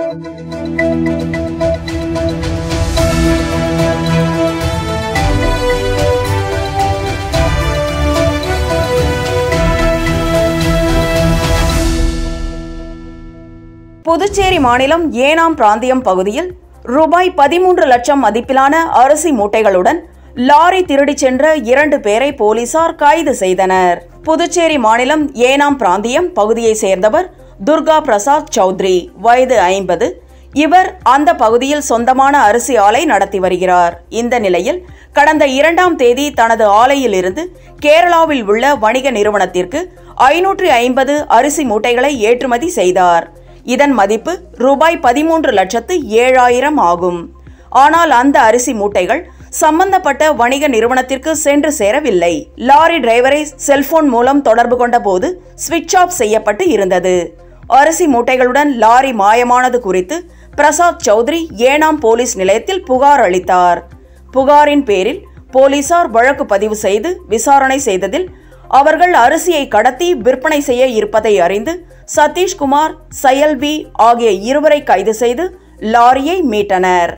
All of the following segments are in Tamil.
புதுச்சேரி மாநிலம் ஏனாம் பிராந்தியம் பகுதியில் ரூபாய் பதிமூன்று லட்சம் மதிப்பிலான அரிசி மூட்டைகளுடன் லாரி திருடிச் சென்ற இரண்டு பேரை போலீசார் கைது செய்தனர் புதுச்சேரி மாநிலம் ஏனாம் பிராந்தியம் பகுதியைச் சேர்ந்தவர் துர்கா பிரசாத் சௌத்ரி வயது ஐம்பது இவர் அந்த பகுதியில் சொந்தமான அரிசி ஆலை நடத்தி வருகிறார் இந்த நிலையில் கடந்த இரண்டாம் தேதி தனது ஆலையில் இருந்து கேரளாவில் உள்ள வணிக நிறுவனத்திற்கு ஐநூற்றி ஐம்பது அரிசி மூட்டைகளை ஏற்றுமதி செய்தார் இதன் மதிப்பு ரூபாய் பதிமூன்று லட்சத்து ஏழாயிரம் ஆகும் ஆனால் அந்த அரிசி மூட்டைகள் சம்பந்தப்பட்ட வணிக நிறுவனத்திற்கு சென்று சேரவில்லை லாரி டிரைவரை செல்போன் மூலம் தொடர்பு கொண்ட போது சுவிட்ச் ஆஃப் செய்யப்பட்டு இருந்தது அரிசி மூட்டைகளுடன் லாரி மாயமானது குறித்து பிரசாத் சௌத்ரி ஏனாம் போலீஸ் நிலையத்தில் புகார் அளித்தார் புகாரின் பேரில் போலீசார் வழக்கு பதிவு செய்து விசாரணை செய்ததில் அவர்கள் அரிசியை கடத்தி விற்பனை செய்ய இருப்பதை அறிந்து சதீஷ்குமார் சயல்வி ஆகிய இருவரை கைது செய்து லாரியை மீட்டனர்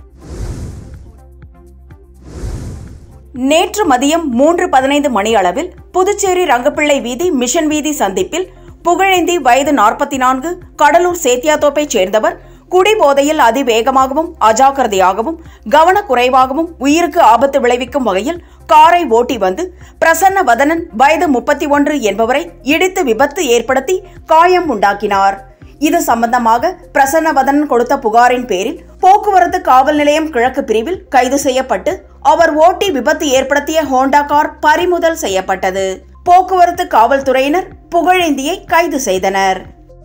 நேற்று மதியம் மூன்று பதினைந்து மணி அளவில் புதுச்சேரி ரங்கப்பிள்ளை வீதி மிஷன் வீதி சந்திப்பில் புகழேந்தி வயது நாற்பத்தி நான்கு கடலூர் சேத்தியாத்தோப்பைச் சேர்ந்தவர் குடிபோதையில் அதிவேகமாகவும் அஜாக்கிரதையாகவும் கவனக்குறைவாகவும் உயிருக்கு ஆபத்து விளைவிக்கும் வகையில் காரை ஓட்டி வந்து பிரசன்ன வதனன் வயது முப்பத்தி ஒன்று என்பவரை இடித்து விபத்து ஏற்படுத்தி காயம் உண்டாக்கினார் இது சம்பந்தமாக பிரசன்னவதன் கொடுத்த புகாரின் பேரில் போக்குவரத்து காவல் நிலையம் கிழக்கு பிரிவில் கைது செய்யப்பட்டு அவர் ஓட்டி விபத்து ஏற்படுத்திய ஹோண்டா கார் பறிமுதல் செய்யப்பட்டது போக்குவரத்து காவல்துறையினர் புகழேந்தியை கைது செய்தனர்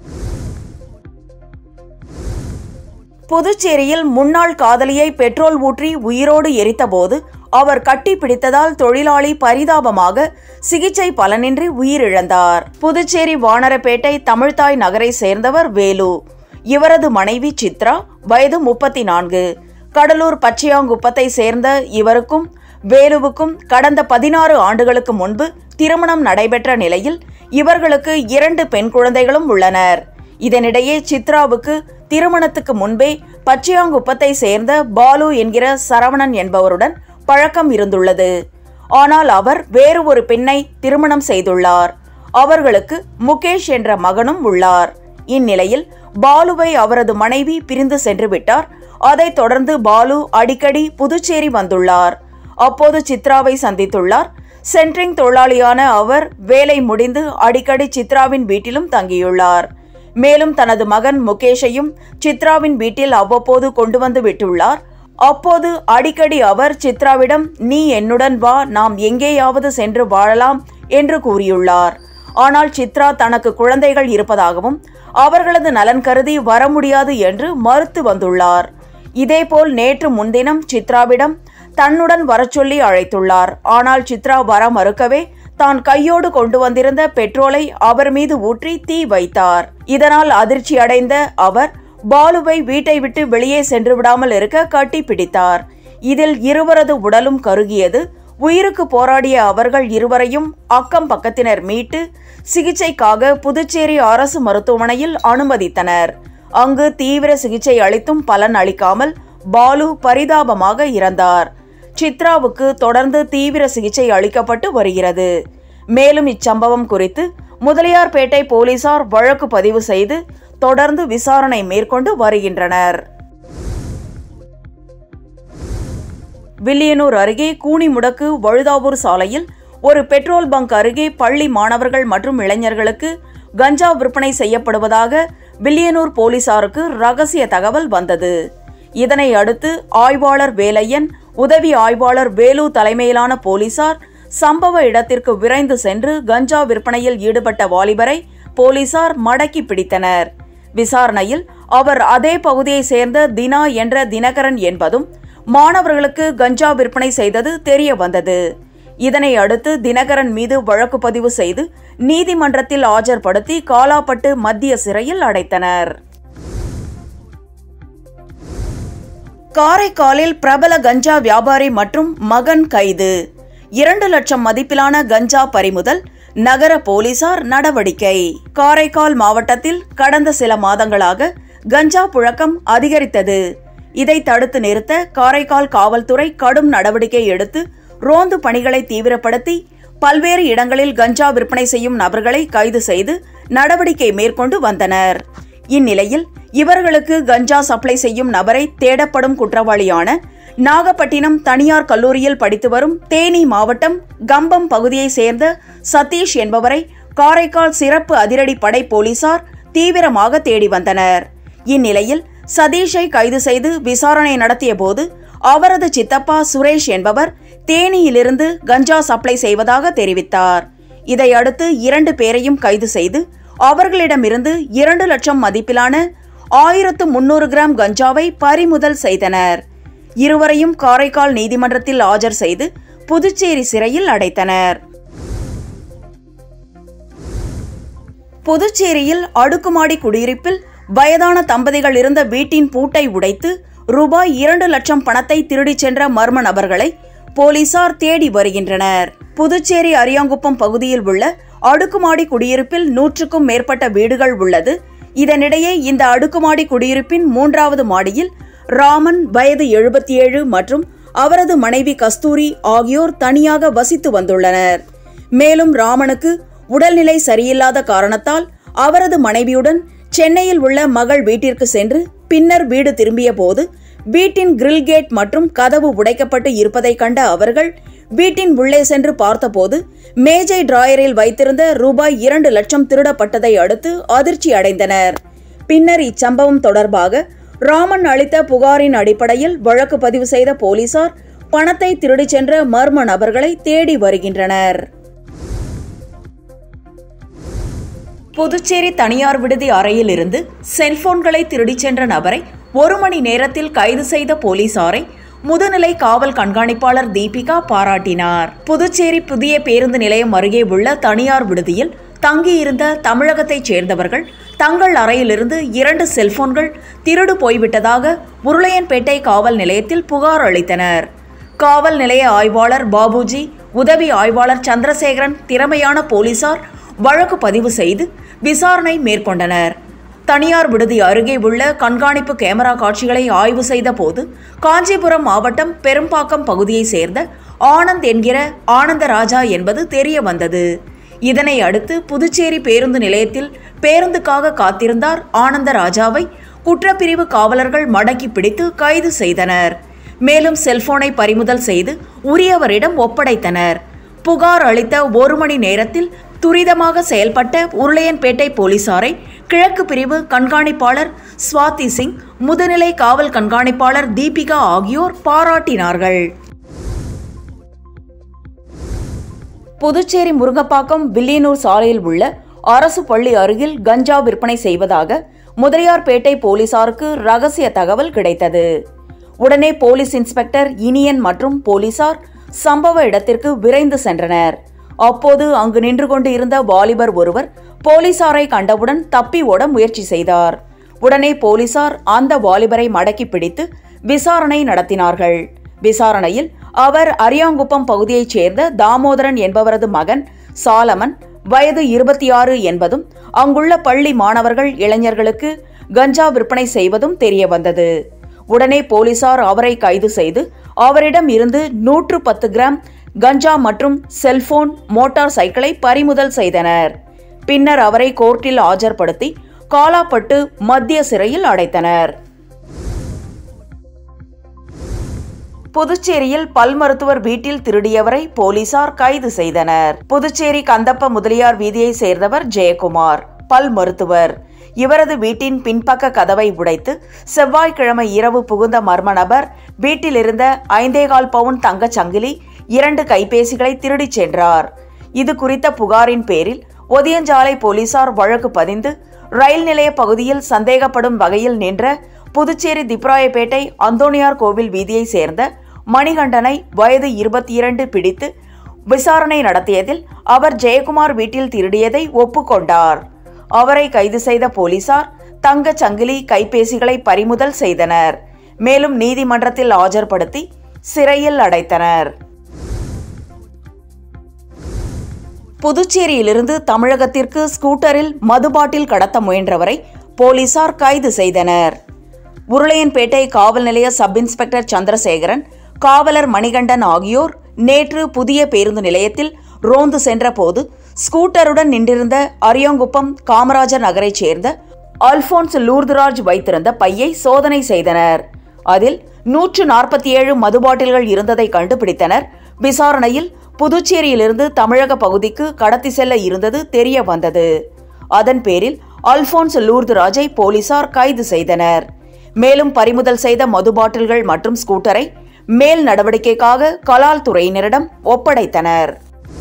புதுச்சேரியில் முன்னாள் காதலியை பெட்ரோல் ஊற்றி உயிரோடு எரித்தபோது அவர் கட்டி பிடித்ததால் தொழிலாளி பரிதாபமாக சிகிச்சை பலனின்றி உயிரிழந்தார் புதுச்சேரி வானரப்பேட்டை தமிழ்தாய் நகரை சேர்ந்தவர் வேலு இவரது மனைவி சித்ரா வயது முப்பத்தி நான்கு கடலூர் பச்சையாங்குப்பத்தை சேர்ந்த இவருக்கும் வேலுவுக்கும் கடந்த பதினாறு ஆண்டுகளுக்கு முன்பு திருமணம் நடைபெற்ற நிலையில் இவர்களுக்கு இரண்டு பெண் குழந்தைகளும் உள்ளனர் இதனிடையே சித்ராவுக்கு திருமணத்துக்கு முன்பே பச்சையாங்குப்பத்தை சேர்ந்த பாலு என்கிற சரவணன் என்பவருடன் பழக்கம் இருந்துள்ளது ஆனால் அவர் வேறு ஒரு பெண்ணை திருமணம் செய்துள்ளார் அவர்களுக்கு முகேஷ் என்ற மகனும் உள்ளார் இந்நிலையில் பாலுவை அவரது மனைவி பிரிந்து சென்று விட்டார் அதைத் தொடர்ந்து பாலு அடிக்கடி புதுச்சேரி வந்துள்ளார் அப்போது சித்ராவை சந்தித்துள்ளார் சென்ட்ரிங் தொழிலாளியான அவர் வேலை முடிந்து அடிக்கடி சித்ராவின் வீட்டிலும் தங்கியுள்ளார் மேலும் தனது மகன் முகேஷையும் சித்ராவின் வீட்டில் அவ்வப்போது கொண்டு வந்து விட்டுள்ளார் அப்போது அடிக்கடி அவர் சித்ராவிடம் நீ என்னுடன் வா நாம் எங்கேயாவது சென்று வாழலாம் என்று கூறியுள்ளார் ஆனால் சித்ரா தனக்கு குழந்தைகள் இருப்பதாகவும் அவர்களது நலன் கருதி வர முடியாது என்று மறுத்து வந்துள்ளார் இதேபோல் நேற்று முன்தினம் சித்ராவிடம் தன்னுடன் வரச்சொல்லி அழைத்துள்ளார் ஆனால் சித்ரா வர மறுக்கவே தான் கையோடு கொண்டு வந்திருந்த பெட்ரோலை அவர் மீது ஊற்றி தீ வைத்தார் இதனால் அதிர்ச்சி அடைந்த அவர் பாலுவை வீட்டை விட்டு வெளியே சென்று விடாமல் இருக்க கட்டி பிடித்தார் இதில் இருவரது உடலும் கருகியது உயிருக்கு போராடிய அவர்கள் இருவரையும் அக்கம் பக்கத்தினர் மீட்டு சிகிச்சைக்காக புதுச்சேரி அரசு மருத்துவமனையில் அனுமதித்தனர் அங்கு தீவிர சிகிச்சை அளித்தும் பலன் அளிக்காமல் பாலு பரிதாபமாக இறந்தார் சித்ராவுக்கு தொடர்ந்து தீவிர சிகிச்சை அளிக்கப்பட்டு வருகிறது மேலும் இச்சம்பவம் குறித்து முதலியார்பேட்டை போலீசார் வழக்கு பதிவு செய்து தொடர்ந்து விசாரணை மேற்கொண்டு வருகின்றனர் வில்லியனூர் அருகே கூனிமுடக்கு வழுதாவூர் சாலையில் ஒரு பெட்ரோல் பங்க் அருகே பள்ளி மாணவர்கள் மற்றும் இளைஞர்களுக்கு கஞ்சா விற்பனை செய்யப்படுவதாக வில்லியனூர் போலீசாருக்கு ரகசிய தகவல் வந்தது இதனை அடுத்து ஆய்வாளர் வேலையன் உதவி ஆய்வாளர் வேலு தலைமையிலான போலீசார் சம்பவ இடத்திற்கு விரைந்து சென்று கஞ்சா விற்பனையில் ஈடுபட்ட வாலிபரை போலீசார் மடக்கி பிடித்தனர் விசாரணையில் அவர் அதே பகுதியை சேர்ந்த தினா என்ற தினகரன் என்பதும் மாணவர்களுக்கு கஞ்சா விற்பனை செய்தது தெரிய வந்தது இதனை அடுத்து தினகரன் மீது வழக்கு பதிவு செய்து நீதிமன்றத்தில் ஆஜர்படுத்தி காலாப்பட்டு மத்திய சிறையில் அடைத்தனர் காரைக்காலில் பிரபல கஞ்சா வியாபாரி மற்றும் மகன் கைது இரண்டு லட்சம் மதிப்பிலான கஞ்சா பறிமுதல் நகர போலீசார் நடவடிக்கை காரைக்கால் மாவட்டத்தில் கடந்த சில மாதங்களாக கஞ்சா புழக்கம் அதிகரித்தது இதை தடுத்து நிறுத்த காரைக்கால் காவல்துறை கடும் நடவடிக்கை எடுத்து ரோந்து பணிகளை தீவிரப்படுத்தி பல்வேறு இடங்களில் கஞ்சா விற்பனை செய்யும் நபர்களை கைது செய்து நடவடிக்கை மேற்கொண்டு வந்தனர் இந்நிலையில் இவர்களுக்கு கஞ்சா சப்ளை செய்யும் நபரை தேடப்படும் குற்றவாளியான நாகப்பட்டினம் தனியார் கல்லூரியில் படித்து வரும் தேனி மாவட்டம் கம்பம் பகுதியைச் சேர்ந்த சதீஷ் என்பவரை காரைக்கால் சிறப்பு அதிரடி படை போலீசார் தீவிரமாக தேடி வந்தனர் இந்நிலையில் சதீஷை கைது செய்து விசாரணை நடத்திய போது அவரது சித்தப்பா சுரேஷ் என்பவர் தேனியிலிருந்து கஞ்சா சப்ளை செய்வதாக தெரிவித்தார் இதையடுத்து இரண்டு பேரையும் கைது செய்து அவர்களிடமிருந்து இரண்டு லட்சம் மதிப்பிலான ஆயிரத்து முன்னூறு கிராம் கஞ்சாவை பறிமுதல் செய்தனர் இருவரையும் காரைக்கால் நீதிமன்றத்தில் ஆஜர் செய்து புதுச்சேரி சிறையில் அடைத்தனர் புதுச்சேரியில் அடுக்குமாடி குடியிருப்பில் வயதான தம்பதிகள் இருந்த வீட்டின் பூட்டை உடைத்து ரூபாய் இரண்டு லட்சம் பணத்தை திருடிச் சென்ற மர்ம நபர்களை போலீசார் தேடி வருகின்றனர் புதுச்சேரி அரியாங்குப்பம் பகுதியில் உள்ள அடுக்குமாடி குடியிருப்பில் நூற்றுக்கும் மேற்பட்ட வீடுகள் உள்ளது இதனிடையே இந்த அடுக்குமாடி குடியிருப்பின் மூன்றாவது மாடியில் ராமன் வயது எழுபத்தி ஏழு மற்றும் அவரது மனைவி கஸ்தூரி ஆகியோர் தனியாக வசித்து வந்துள்ளனர் மேலும் ராமனுக்கு உடல்நிலை சரியில்லாத காரணத்தால் அவரது மனைவியுடன் சென்னையில் உள்ள மகள் வீட்டிற்கு சென்று பின்னர் வீடு திரும்பிய போது வீட்டின் கிரில் கேட் மற்றும் கதவு உடைக்கப்பட்டு இருப்பதை கண்ட அவர்கள் வீட்டின் உள்ளே சென்று பார்த்தபோது மேஜை டிராயரில் வைத்திருந்த ரூபாய் இரண்டு லட்சம் திருடப்பட்டதை அடுத்து அதிர்ச்சி அடைந்தனர் பின்னர் இச்சம்பவம் தொடர்பாக ராமன் அளித்த புகாரின் அடிப்படையில் வழக்கு பதிவு செய்த போலீசார் பணத்தை திருடிச் சென்ற மர்ம நபர்களை தேடி வருகின்றனர் புதுச்சேரி தனியார் விடுதி அறையில் இருந்து செல்போன்களை திருடிச் சென்ற நபரை ஒரு மணி நேரத்தில் கைது செய்த போலீசாரை முதுநிலை காவல் கண்காணிப்பாளர் தீபிகா பாராட்டினார் புதுச்சேரி புதிய பேருந்து நிலையம் அருகே உள்ள தனியார் விடுதியில் தங்கியிருந்த தமிழகத்தைச் சேர்ந்தவர்கள் தங்கள் அறையிலிருந்து இரண்டு செல்போன்கள் திருடு போய்விட்டதாக உருளையன்பேட்டை காவல் நிலையத்தில் புகார் அளித்தனர் காவல் நிலைய ஆய்வாளர் பாபுஜி உதவி ஆய்வாளர் சந்திரசேகரன் திறமையான போலீசார் வழக்கு பதிவு செய்து விசாரணை மேற்கொண்டனர் தனியார் விடுதி அருகே உள்ள கண்காணிப்பு கேமரா காட்சிகளை ஆய்வு செய்த போது காஞ்சிபுரம் மாவட்டம் பெரும்பாக்கம் பகுதியைச் சேர்ந்த ஆனந்த் என்கிற ஆனந்தராஜா என்பது தெரிய வந்தது இதனை அடுத்து புதுச்சேரி பேருந்து நிலையத்தில் பேருந்துக்காக காத்திருந்தார் ஆனந்தராஜாவை குற்றப்பிரிவு காவலர்கள் மடக்கி பிடித்து கைது செய்தனர் மேலும் செல்போனை பறிமுதல் செய்து உரியவரிடம் ஒப்படைத்தனர் புகார் அளித்த ஒரு மணி நேரத்தில் துரிதமாக செயல்பட்ட உருளையன்பேட்டை போலீசாரை கிழக்கு பிரிவு கண்காணிப்பாளர் ஸ்வாதி சிங் முதுநிலை காவல் கண்காணிப்பாளர் தீபிகா ஆகியோர் பாராட்டினார்கள் புதுச்சேரி முருங்கப்பாக்கம் வில்லியனூர் சாலையில் உள்ள அரசு பள்ளி அருகில் கஞ்சா விற்பனை செய்வதாக முதலியார்பேட்டை போலீசாருக்கு ரகசிய தகவல் கிடைத்தது உடனே போலீஸ் இன்ஸ்பெக்டர் இனியன் மற்றும் போலீசார் சம்பவ இடத்திற்கு விரைந்து சென்றனர் அப்போது அங்கு நின்று கொண்டு இருந்த வாலிபர் ஒருவர் போலீசாரை கண்டவுடன் தப்பி ஓட முயற்சி செய்தார் உடனே போலீசார் அந்த வாலிபரை மடக்கி பிடித்து விசாரணை நடத்தினார்கள் விசாரணையில் அவர் அரியாங்குப்பம் பகுதியைச் சேர்ந்த தாமோதரன் என்பவரது மகன் சாலமன் வயது இருபத்தி ஆறு என்பதும் அங்குள்ள பள்ளி மாணவர்கள் இளைஞர்களுக்கு கஞ்சா விற்பனை செய்வதும் தெரிய வந்தது உடனே போலீசார் அவரை கைது செய்து அவரிடம் இருந்து நூற்று பத்து கிராம் கஞ்சா மற்றும் செல்போன் மோட்டார் சைக்கிளை பறிமுதல் செய்தனர் பின்னர் அவரை கோர்ட்டில் ஆஜர்படுத்தி காலாப்பட்டு மத்திய சிறையில் அடைத்தனர் புதுச்சேரியில் பல் மருத்துவர் வீட்டில் திருடியவரை போலீசார் கைது செய்தனர் புதுச்சேரி கந்தப்ப முதலியார் வீதியை சேர்ந்தவர் ஜெயக்குமார் பல் மருத்துவர் இவரது வீட்டின் பின்பக்க கதவை உடைத்து செவ்வாய்க்கிழமை இரவு புகுந்த மர்ம நபர் வீட்டில் இருந்த ஐந்தேகால் பவுன் தங்கச் சங்கிலி இரண்டு கைபேசிகளை திருடிச் சென்றார் இது குறித்த புகாரின் பேரில் ஒதியஞ்சாலை போலீசார் வழக்கு பதிந்து ரயில் நிலைய பகுதியில் சந்தேகப்படும் வகையில் நின்ற புதுச்சேரி திப்ராயப்பேட்டை அந்தோணியார் கோவில் வீதியை சேர்ந்த மணிகண்டனை வயது இருபத்தி இரண்டு பிடித்து விசாரணை நடத்தியதில் அவர் ஜெயக்குமார் வீட்டில் திருடியதை ஒப்புக்கொண்டார் அவரை கைது செய்த போலீசார் தங்கச் சங்கிலி கைபேசிகளை பறிமுதல் செய்தனர் மேலும் நீதிமன்றத்தில் ஆஜர்படுத்தி சிறையில் அடைத்தனர் புதுச்சேரியிலிருந்து தமிழகத்திற்கு ஸ்கூட்டரில் மது பாட்டில் கடத்த முயன்றவரை போலீசார் கைது செய்தனர் உருளையன்பேட்டை காவல் நிலைய சப் இன்ஸ்பெக்டர் சந்திரசேகரன் காவலர் மணிகண்டன் ஆகியோர் நேற்று புதிய பேருந்து நிலையத்தில் ரோந்து சென்றபோது ஸ்கூட்டருடன் நின்றிருந்த அரியாங்குப்பம் காமராஜர் நகரைச் சேர்ந்த அல்போன்ஸ் லூர்துராஜ் வைத்திருந்த பையை சோதனை செய்தனர் அதில் நூற்று நாற்பத்தி ஏழு மது பாட்டில்கள் இருந்ததை கண்டுபிடித்தனர் விசாரணையில் புதுச்சேரியிலிருந்து தமிழக பகுதிக்கு கடத்தி செல்ல இருந்தது தெரிய வந்தது அதன் பேரில் அல்போன்ஸ் லூர்துராஜை போலீசார் கைது செய்தனர் மேலும் பறிமுதல் செய்த மது பாட்டில்கள் மற்றும் ஸ்கூட்டரை மேல் நடவடிக்கைக்காக கலால் துறையினரிடம் ஒப்படைத்தனர்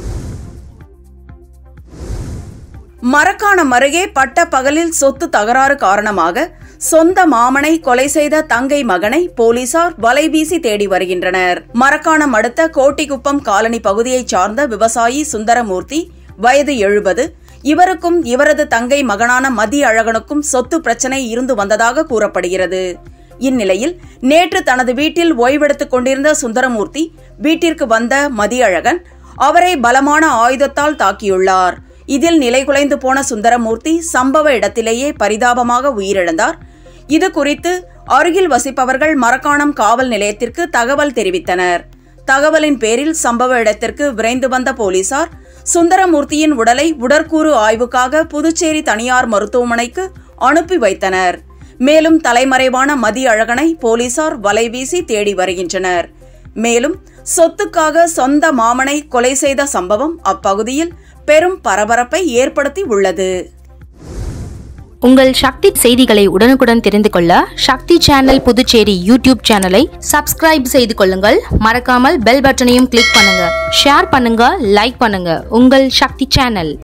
மரக்காணம் அருகே பட்ட பகலில் சொத்து தகராறு காரணமாக சொந்த மாமனை கொலை செய்த தங்கை மகனை போலீசார் வலைவீசி தேடி வருகின்றனர் மரக்காணம் அடுத்த கோட்டிக்குப்பம் காலனி பகுதியைச் சார்ந்த விவசாயி சுந்தரமூர்த்தி வயது எழுபது இவருக்கும் இவரது தங்கை மகனான மதி அழகனுக்கும் சொத்து பிரச்சனை இருந்து வந்ததாக கூறப்படுகிறது இந்நிலையில் நேற்று தனது வீட்டில் ஓய்வெடுத்துக் கொண்டிருந்த சுந்தரமூர்த்தி வீட்டிற்கு வந்த மதியழகன் அவரை பலமான ஆயுதத்தால் தாக்கியுள்ளார் இதில் நிலைகுலைந்து போன சுந்தரமூர்த்தி சம்பவ இடத்திலேயே பரிதாபமாக உயிரிழந்தார் இது குறித்து அருகில் வசிப்பவர்கள் மரக்காணம் காவல் நிலையத்திற்கு தகவல் தெரிவித்தனர் தகவலின் பேரில் சம்பவ இடத்திற்கு விரைந்து வந்த போலீசார் சுந்தரமூர்த்தியின் உடலை உடற்கூறு ஆய்வுக்காக புதுச்சேரி தனியார் மருத்துவமனைக்கு அனுப்பி வைத்தனர் மேலும் தலைமறைவான மதி அழகனை போலீசார் வலைவீசி தேடி வருகின்றனர் மேலும் சொத்துக்காக சொந்த மாமனை கொலை செய்த சம்பவம் அப்பகுதியில் பெரும் பரபரப்பை ஏற்படுத்தி உள்ளது உங்கள் சக்தி செய்திகளை உடனுக்குடன் தெரிந்து கொள்ள சக்தி சேனல் புதுச்சேரி யூடியூப் சேனலை சப்ஸ்கிரைப் செய்து கொள்ளுங்கள் மறக்காமல் பெல் பட்டனையும் கிளிக் பண்ணுங்க ஷேர் பண்ணுங்க லைக் பண்ணுங்க உங்கள் சக்தி சேனல்